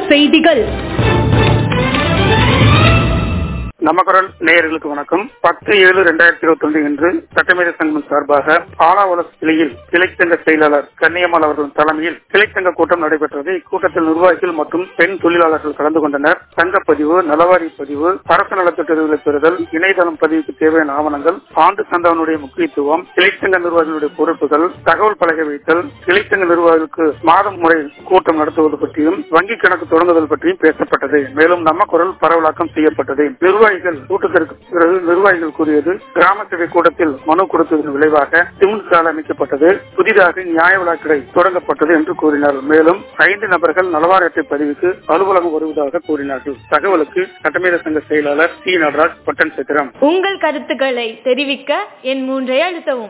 செய்திகள் நமக்குரல் நேயர்களுக்கு வணக்கம் பத்து ஏழு ரெண்டாயிரத்தி இருபத்தி ஒன்று இன்று சட்டமேதை சங்கம் சார்பாக பாலாவலஸ் கிளையில் கிளைச்சங்க செயலாளர் கன்னியம்மாள் அவர்களின் தலைமையில் கிளைச்சங்க கூட்டம் நடைபெற்றது இக்கூட்டத்தில் நிர்வாகிகள் மற்றும் பெண் தொழிலாளர்கள் கலந்து கொண்டனர் சங்கப்பதிவு நலவாரி பதிவு அரசு நலத்திட்டங்களை பெறுதல் இணையதளம் பதிவுக்கு தேவையான ஆவணங்கள் ஆண்டு சந்தாவனுடைய முக்கியத்துவம் கிளைச்சங்க நிர்வாகிகளுடைய பொறுப்புகள் தகவல் பலகை வைத்தல் கிளைச்சங்க நிர்வாகிகளுக்கு மாதம் முறை கூட்டம் நடத்துவது பற்றியும் வங்கி கணக்கு தொடங்குதல் பற்றியும் பேசப்பட்டது மேலும் நம்ம குரல் பரவலாக்கம் செய்யப்பட்டது நிர்வாகிகள் கூட்டத்திற்கு பிறகு நிர்வாகிகள் கூறியது கிராம சபை கூட்டத்தில் மனு கொடுத்ததன் விளைவாக சிமெண்ட் சாலை அமைக்கப்பட்டது புதிதாக நியாய விழாக்கடை தொடங்கப்பட்டது என்று கூறினார் மேலும் ஐந்து நபர்கள் நலவாரியத்தை பதிவுக்கு அலுவலகம் வருவதாக கூறினார்கள் தகவலுக்கு சட்டமேத சங்க செயலாளர் சி நடராஜ் பட்டன் சித்திரம் உங்கள் கருத்துக்களை தெரிவிக்க என் மூன்றை அழுத்தவும்